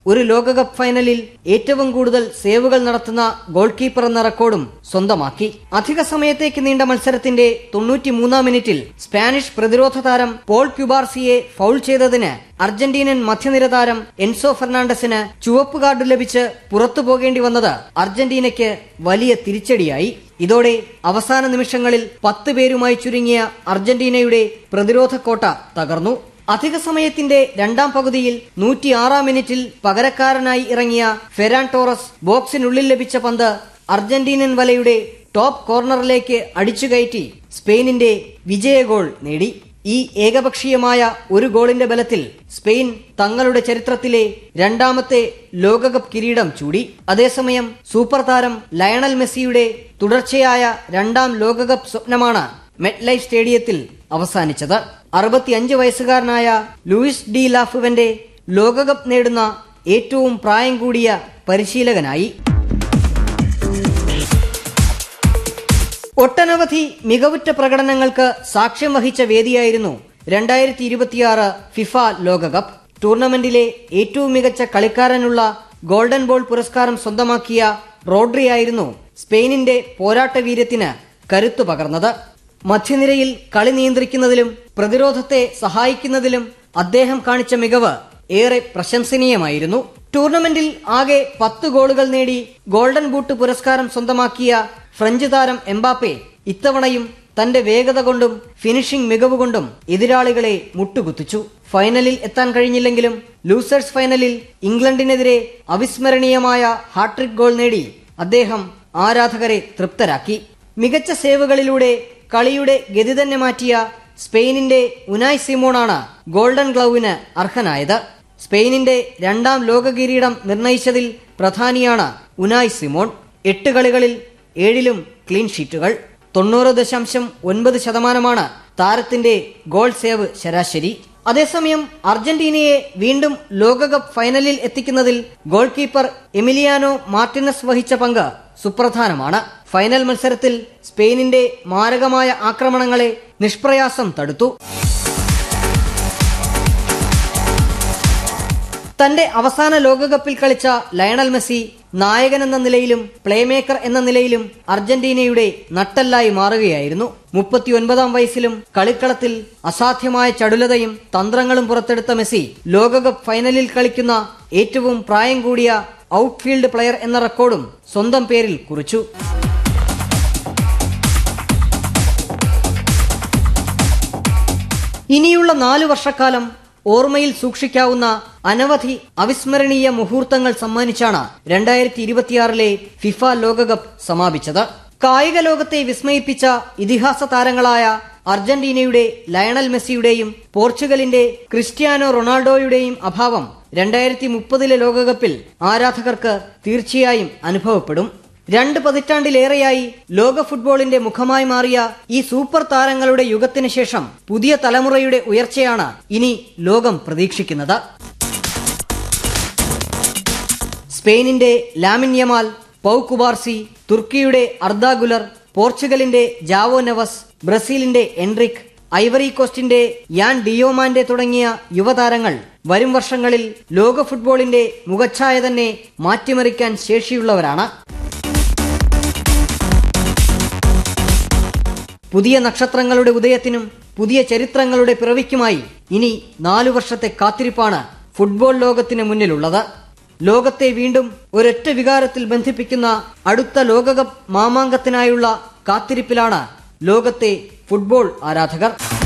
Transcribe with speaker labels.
Speaker 1: ഒരു ലോകകപ്പ് ഫൈനലിൽ ഏറ്റവും കൂടുതൽ സേവുകൾ നടത്തുന്ന ഗോൾ കീപ്പർ എന്ന റെക്കോർഡും സ്വന്തമാക്കി അധിക സമയത്തേക്ക് നീണ്ട മത്സരത്തിന്റെ തൊണ്ണൂറ്റിമൂന്നാം മിനിറ്റിൽ സ്പാനിഷ് പ്രതിരോധ താരം പോൾ ക്യുബാർസിയെ ഫൗൾ ചെയ്തതിന് അർജന്റീനൻ മധ്യനിര താരം എൻസോ ഫെർണാണ്ടസിന് ചുവപ്പ് കാർഡ് ലഭിച്ച് പുറത്തു പോകേണ്ടി വന്നത് അർജന്റീനയ്ക്ക് വലിയ തിരിച്ചടിയായി ഇതോടെ അവസാന നിമിഷങ്ങളിൽ പത്ത് പേരുമായി ചുരുങ്ങിയ അർജന്റീനയുടെ പ്രതിരോധ കോട്ട തകർന്നു അധിക സമയത്തിന്റെ രണ്ടാം പകുതിയിൽ നൂറ്റിയാറാം മിനിറ്റിൽ പകരക്കാരനായി ഇറങ്ങിയ ഫെരാൻ ടോറസ് ബോക്സിനുള്ളിൽ ലഭിച്ച പന്ത് അർജന്റീനൻ വലയുടെ ടോപ്പ് കോർണറിലേക്ക് അടിച്ചുകയറ്റി സ്പെയിനിന്റെ വിജയ ഗോൾ നേടി ഈ ഏകപക്ഷീയമായ ഒരു ഗോളിന്റെ ബലത്തിൽ സ്പെയിൻ തങ്ങളുടെ ചരിത്രത്തിലെ രണ്ടാമത്തെ ലോകകപ്പ് കിരീടം ചൂടി അതേസമയം സൂപ്പർ താരം ലയണൽ മെസ്സിയുടെ തുടർച്ചയായ രണ്ടാം ലോകകപ്പ് സ്വപ്നമാണ് മെറ്റ് ലൈഫ് സ്റ്റേഡിയത്തിൽ അവസാനിച്ചത് അറുപത്തിയഞ്ച് വയസ്സുകാരനായ ലൂയിസ് ഡി ലാഫുവന്റെ ലോകകപ്പ് നേടുന്ന ഏറ്റവും പ്രായം കൂടിയ പരിശീലകനായി ഒട്ടനവധി മികവുറ്റ പ്രകടനങ്ങൾക്ക് സാക്ഷ്യം വഹിച്ച വേദിയായിരുന്നു രണ്ടായിരത്തി ഇരുപത്തിയാറ് ഫിഫ ലോകകപ്പ് ടൂർണമെന്റിലെ ഏറ്റവും മികച്ച കളിക്കാരനുള്ള ഗോൾഡൻ ബോൾ പുരസ്കാരം സ്വന്തമാക്കിയ റോഡ്രിയായിരുന്നു സ്പെയിനിന്റെ പോരാട്ട വീര്യത്തിന് കരുത്തു പകർന്നത് മധ്യനിരയിൽ കളി നിയന്ത്രിക്കുന്നതിലും പ്രതിരോധത്തെ സഹായിക്കുന്നതിലും അദ്ദേഹം കാണിച്ച മികവ് ഏറെ പ്രശംസനീയമായിരുന്നു ടൂർണമെന്റിൽ ആകെ പത്ത് ഗോളുകൾ നേടി ഗോൾഡൻ ബൂട്ട് പുരസ്കാരം സ്വന്തമാക്കിയ ഫ്രഞ്ച് താരം എംബാപ്പെ ഇത്തവണയും തന്റെ വേഗത കൊണ്ടും ഫിനിഷിംഗ് മികവ് കൊണ്ടും എതിരാളികളെ മുട്ടുകുത്തിച്ചു ഫൈനലിൽ എത്താൻ കഴിഞ്ഞില്ലെങ്കിലും ലൂസേഴ്സ് ഫൈനലിൽ ഇംഗ്ലണ്ടിനെതിരെ അവിസ്മരണീയമായ ഹാട്രിക് ഗോൾ നേടി അദ്ദേഹം ആരാധകരെ തൃപ്തരാക്കി മികച്ച സേവുകളിലൂടെ കളിയുടെ ഗതി തന്നെ മാറ്റിയ സ്പെയിനിന്റെ ഉനായ് സിമോണാണ് ഗോൾഡൻ ഗ്ലൗവിന് അർഹനായത് സ്പെയിനിന്റെ രണ്ടാം ലോക കിരീടം നിർണയിച്ചതിൽ പ്രധാനിയാണ് ഉനായ് സിമോൺ എട്ട് കളികളിൽ ഏഴിലും ക്ലീൻ ഷീറ്റുകൾ തൊണ്ണൂറ് ദശാംശം ഒൻപത് ശതമാനമാണ് താരത്തിന്റെ ഗോൾ സേവ് ശരാശരി അതേസമയം അർജന്റീനയെ വീണ്ടും ലോകകപ്പ് ഫൈനലിൽ എത്തിക്കുന്നതിൽ ഗോൾ കീപ്പർ എമിലിയാനോ മാർട്ടിനസ് വഹിച്ച പങ്ക് സുപ്രധാനമാണ് ഫൈനൽ മത്സരത്തിൽ സ്പെയിനിന്റെ മാരകമായ ആക്രമണങ്ങളെ നിഷ്പ്രയാസം തടുത്തു തന്റെ അവസാന ലോകകപ്പിൽ കളിച്ച ലയണൽ മെസ്സി നായകൻ എന്ന നിലയിലും പ്ലേമേക്കർ എന്ന നിലയിലും അർജന്റീനയുടെ നട്ടല്ലായി മാറുകയായിരുന്നു മുപ്പത്തിയൊൻപതാം വയസ്സിലും കളിക്കളത്തിൽ അസാധ്യമായ ചടുലതയും തന്ത്രങ്ങളും പുറത്തെടുത്ത മെസ്സി ലോകകപ്പ് ഫൈനലിൽ കളിക്കുന്ന ഏറ്റവും പ്രായം കൂടിയ ഔട്ട്ഫീൽഡ് പ്ലെയർ എന്ന റെക്കോർഡും സ്വന്തം പേരിൽ കുറിച്ചു ഇനിയുള്ള നാലു വർഷക്കാലം ഓർമ്മയിൽ സൂക്ഷിക്കാവുന്ന അനവധി അവിസ്മരണീയ മുഹൂർത്തങ്ങൾ സമ്മാനിച്ചാണ് രണ്ടായിരത്തി ഇരുപത്തിയാറിലെ ഫിഫ ലോകകപ്പ് സമാപിച്ചത് കായിക ലോകത്തെ വിസ്മയിപ്പിച്ച ഇതിഹാസ താരങ്ങളായ അർജന്റീനയുടെ ലയണൽ മെസ്സിയുടെയും പോർച്ചുഗലിന്റെ ക്രിസ്ത്യാനോ റൊണാൾഡോയുടെയും അഭാവം രണ്ടായിരത്തി മുപ്പതിലെ ലോകകപ്പിൽ ആരാധകർക്ക് തീർച്ചയായും അനുഭവപ്പെടും രണ്ട് പതിറ്റാണ്ടിലേറെയായി ലോക ഫുട്ബോളിന്റെ മുഖമായി മാറിയ ഈ സൂപ്പർ താരങ്ങളുടെ യുഗത്തിന് ശേഷം പുതിയ തലമുറയുടെ ഉയർച്ചയാണ് ഇനി ലോകം പ്രതീക്ഷിക്കുന്നത് സ്പെയിനിന്റെ ലാമിൻ യമാൽ പൗ കുബാർസി തുർക്കിയുടെ അർദാഗുലർ പോർച്ചുഗലിന്റെ ജാവോ നെവസ് ബ്രസീലിന്റെ എൻറിക് ഐവറി കോസ്റ്റിന്റെ യാൻ ഡിയോമാന്റെ തുടങ്ങിയ യുവതാരങ്ങൾ വരും വർഷങ്ങളിൽ ലോക ഫുട്ബോളിന്റെ മുഖച്ഛായ തന്നെ മാറ്റിമറിക്കാൻ ശേഷിയുള്ളവരാണ് പുതിയ നക്ഷത്രങ്ങളുടെ ഉദയത്തിനും പുതിയ ചരിത്രങ്ങളുടെ പിറവിക്കുമായി ഇനി നാലു വർഷത്തെ കാത്തിരിപ്പാണ് ഫുട്ബോൾ ലോകത്തിന് മുന്നിലുള്ളത് ലോകത്തെ വീണ്ടും ഒരൊറ്റ വികാരത്തിൽ ബന്ധിപ്പിക്കുന്ന അടുത്ത ലോകകപ്പ് മാമാങ്കത്തിനായുള്ള കാത്തിരിപ്പിലാണ് ലോകത്തെ ഫുട്ബോൾ ആരാധകർ